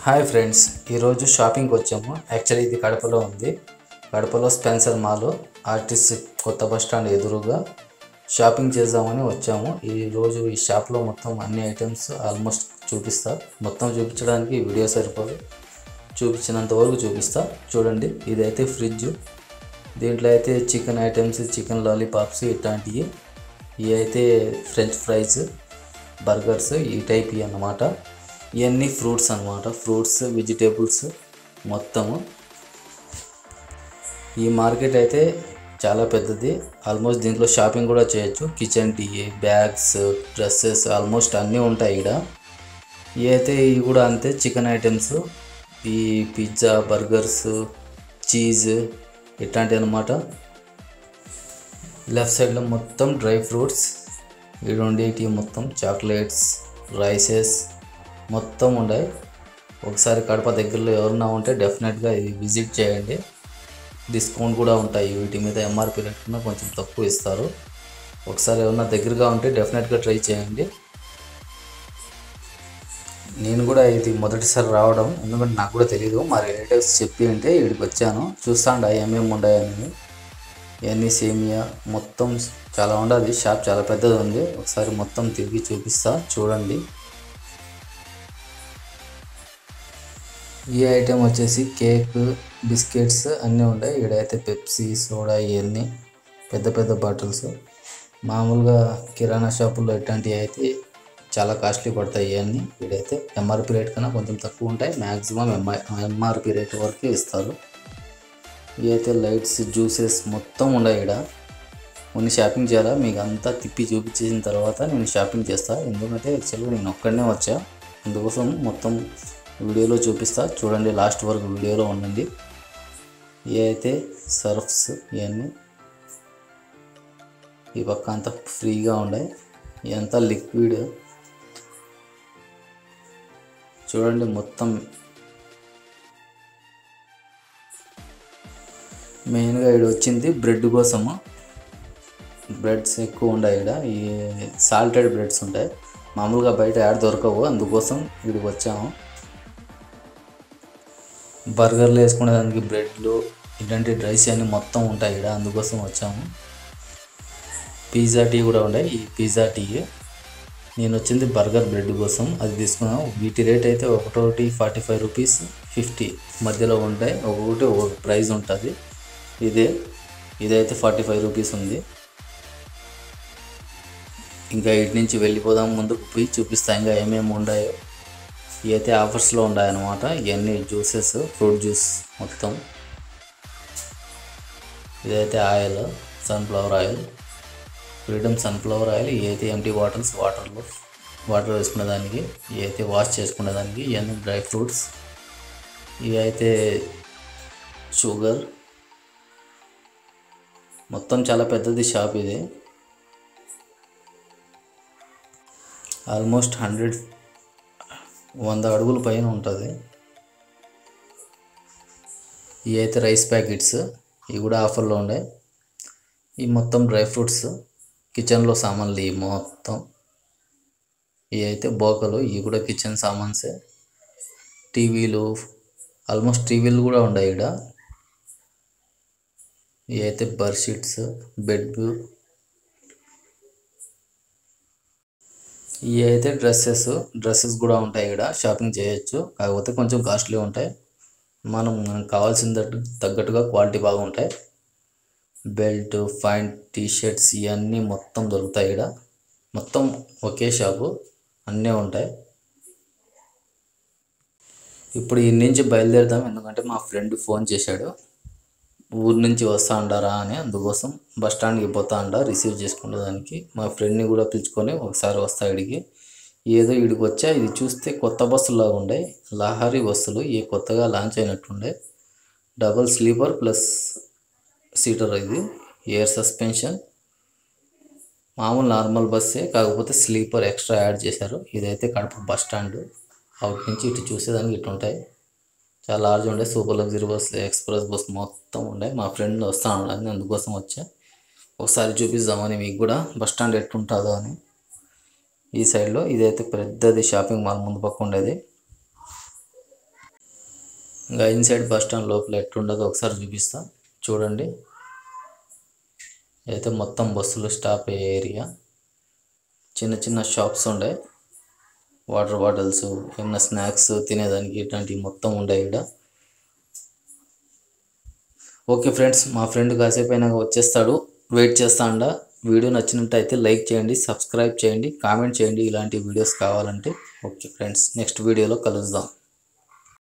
hi friends ఈరోజు షాపింగ్కి వచ్చాము యాక్చువల్లీ ఇది కడపలో ఉంది కడపలో స్పెన్సర్ మాల్ ఆర్టిస్ట్ కొత్త బస్ స్టాండ్ ఎదురుగా షాపింగ్ చేద్దామని వచ్చాము ఈరోజు ఈ షాప్లో మొత్తం అన్ని ఐటమ్స్ ఆల్మోస్ట్ చూపిస్తా మొత్తం చూపించడానికి ఈ వీడియో సరిపోదు చూపించినంత వరకు చూపిస్తా చూడండి ఇదైతే ఫ్రిడ్జ్ దీంట్లో అయితే చికెన్ ఐటమ్స్ చికెన్ లాలీపాప్స్ ఇట్లాంటివి ఇవి అయితే ఫ్రెంచ్ ఫ్రైస్ బర్గర్స్ ఈ టైప్ అన్నమాట ఇవన్నీ ఫ్రూట్స్ అన్నమాట ఫ్రూట్స్ వెజిటేబుల్స్ మొత్తము ఈ మార్కెట్ అయితే చాలా పెద్దది ఆల్మోస్ట్ దీంట్లో షాపింగ్ కూడా చేయొచ్చు kitchen tea bags dresses almost అన్నీ ఉంటాయి ఇక్కడ ఇవి అయితే ఇవి కూడా అంతే చికెన్ ఐటమ్స్ ఈ పిజ్జా బర్గర్స్ చీజ్ ఇట్లాంటివి అనమాట లెఫ్ట్ సైడ్లో మొత్తం డ్రై ఫ్రూట్స్ ఇక్కడ ఉండేటి మొత్తం చాక్లెట్స్ రైసెస్ మొత్తం ఉన్నాయి ఒకసారి కడప దగ్గరలో ఎవరన్నా ఉంటే డెఫినెట్గా ఇది విజిట్ చేయండి డిస్కౌంట్ కూడా ఉంటాయి వీటి మీద ఎంఆర్పి రేట్ కన్నా కొంచెం తక్కువ ఇస్తారు ఒకసారి ఎవరన్నా దగ్గరగా ఉంటే డెఫినెట్గా ట్రై చేయండి నేను కూడా ఇది మొదటిసారి రావడం ఎందుకంటే నాకు కూడా తెలియదు మా రిలేటివ్స్ చెప్పి అంటే ఇక్కడికి వచ్చాను చూస్తాండ ఏమేమి ఉన్నాయని ఇవన్నీ సేమియా మొత్తం చాలా ఉండదు షాప్ చాలా పెద్దది ఉంది ఒకసారి మొత్తం తిరిగి చూపిస్తా చూడండి ఈ ఐటెం వచ్చేసి కేక్ బిస్కెట్స్ అన్నీ ఉన్నాయి ఇక్కడైతే పెప్సీ సోడా ఇవన్నీ పెద్ద పెద్ద బాటిల్స్ మామూలుగా కిరాణా షాపుల్లో ఇట్లాంటివి అయితే చాలా కాస్ట్లీ పడతాయి ఇవన్నీ ఇక్కడైతే ఎంఆర్పి రేట్ కన్నా కొంచెం తక్కువ ఉంటాయి మ్యాక్సిమం ఎంఐ ఎంఆర్పి రేట్ వరకే ఇస్తారు ఇవి అయితే లైట్స్ జ్యూసెస్ మొత్తం ఉన్నాయి ఇక్కడ కొన్ని షాపింగ్ చేయాలా మీకు అంతా తిప్పి చూపించేసిన తర్వాత నేను షాపింగ్ చేస్తా ఎందుకంటే యాక్చువల్గా నేను ఒక్కడనే వచ్చా అందుకోసం మొత్తం వీడియోలో చూపిస్తా చూడండి లాస్ట్ వరకు వీడియోలో ఉండండి ఇవి అయితే సర్ఫ్స్ ఇవన్నీ ఈ పక్క అంతా ఫ్రీగా ఉన్నాయి ఇదంతా లిక్విడ్ చూడండి మొత్తం మెయిన్గా ఇక్కడ వచ్చింది బ్రెడ్ కోసము బ్రెడ్స్ ఎక్కువ ఉన్నాయి ఇక్కడ ఈ సాల్టెడ్ బ్రెడ్స్ ఉంటాయి మామూలుగా బయట యాడ్ దొరకవు అందుకోసం ఇక్కడికి వచ్చాము బర్గర్లు వేసుకునే దానికి బ్రెడ్లు ఇలాంటి డ్రైస్ అన్నీ మొత్తం ఉంటాయి ఇక్కడ అందుకోసం వచ్చాము పిజ్జా టీ కూడా ఉన్నాయి ఈ పిజ్జా టీ నేను వచ్చింది బర్గర్ బ్రెడ్ కోసం అది తీసుకున్నాను వీటి రేట్ అయితే ఒకటొకటి ఫార్టీ ఫైవ్ రూపీస్ ఫిఫ్టీ మధ్యలో ఉంటాయి ఒక్కొక్కటి ఒక్కొక్క ప్రైస్ ఉంటుంది ఇదే ఇదైతే ఫార్టీ ఫైవ్ రూపీస్ ఉంది ఇంకా ఇటు నుంచి వెళ్ళిపోదాం ముందుకు పోయి చూపిస్తా ఇంకా ఏమేమి ఉన్నాయో ఇవి అయితే ఆఫర్స్లో ఉన్నాయన్నమాట ఇవన్నీ జ్యూసెస్ ఫ్రూట్ జ్యూస్ మొత్తం ఇదైతే oil sunflower oil freedom sunflower oil ఇవి అయితే ఎంటీ బాటిల్స్ వాటర్లో వాటర్ వేసుకునే దానికి ఇవి అయితే వాష్ చేసుకునే దానికి ఇవన్నీ డ్రై ఫ్రూట్స్ ఇవి అయితే షుగర్ మొత్తం చాలా పెద్దది షాప్ ఇది ఆల్మోస్ట్ హండ్రెడ్ వంద అడుగుల పైన ఉంటుంది ఇవి అయితే రైస్ ప్యాకెట్స్ ఇవి కూడా ఆఫర్లో ఉన్నాయి ఈ మొత్తం డ్రై ఫ్రూట్స్ కిచెన్లో సామాన్లు ఇవి మొత్తం ఇవి అయితే బోకలు ఇవి కూడా కిచెన్ సామాన్సే టీవీలు ఆల్మోస్ట్ టీవీలు కూడా ఉన్నాయి ఇక్కడ ఇవి అయితే బెడ్షీట్స్ బెడ్ ఇవి అయితే డ్రెస్సెస్ డ్రెస్సెస్ కూడా ఉంటాయి ఇక్కడ షాపింగ్ చేయొచ్చు కాకపోతే కొంచెం కాస్ట్లీ ఉంటాయి మనం మనకు కావాల్సిన తగ్గ- తగ్గట్టుగా క్వాలిటీ బాగుంటాయి బెల్ట్ ఫైన్ టీ షర్ట్స్ ఇవన్నీ మొత్తం దొరుకుతాయి ఇక్కడ మొత్తం ఒకే షాపు అన్నీ ఉంటాయి ఇప్పుడు ఈ నుంచి బయలుదేరుదాం ఎందుకంటే మా ఫ్రెండ్ ఫోన్ చేశాడు ఊరు నుంచి వస్తా అంటారా అని అందుకోసం బస్ స్టాండ్కి పోతా అంట రిసీవ్ చేసుకునే దానికి మా ఫ్రెండ్ని కూడా పిలుచుకొని ఒకసారి వస్తా ఇడికి ఏదో ఇడికి వచ్చా ఇది చూస్తే కొత్త బస్సులాగా ఉండే లహారీ బస్సులు ఏ కొత్తగా లాంచ్ అయినట్టుండే డబల్ స్లీపర్ ప్లస్ సీటర్ ఇది ఎయిర్ సస్పెన్షన్ మామూలు నార్మల్ బస్సే కాకపోతే స్లీపర్ ఎక్స్ట్రా యాడ్ చేశారు ఇదైతే కడప బస్ స్టాండ్ అవుట్ నుంచి ఇటు చూసేదానికి ఇటు ఉంటాయి చాలా లార్జ్ ఉండే super luxury bus express bus మొత్తం ఉండే మా ఫ్రెండ్ వస్తా ఉన్నాడు అందుకోసం వచ్చా ఒకసారి చూపిద్దామని మీకు కూడా బస్ స్టాండ్ ఎట్టుంటుందో అని ఈ సైడ్లో ఇదైతే పెద్దది షాపింగ్ మాల్ ముందు పక్క ఉండేది ఇంకా ఇన్సైడ్ బస్ స్టాండ్ లోపల ఎట్లుండదో ఒకసారి చూపిస్తా చూడండి అయితే మొత్తం బస్సులు స్టాప్ అయ్యే ఏరియా చిన్న చిన్న షాప్స్ ఉండే వాటర్ బాటిల్స్ ఏమన్నా స్నాక్స్ తినేదానికి ఇట్లాంటివి మొత్తం ఉండే ఇక్కడ ఓకే ఫ్రెండ్స్ మా ఫ్రెండ్ కాసేపు అయినాక వచ్చేస్తాడు వెయిట్ చేస్తా అండ వీడియో నచ్చినట్టయితే లైక్ చేయండి సబ్స్క్రైబ్ చేయండి కామెంట్ చేయండి ఇలాంటి వీడియోస్ కావాలంటే ఓకే ఫ్రెండ్స్ నెక్స్ట్ వీడియోలో కలుద్దాం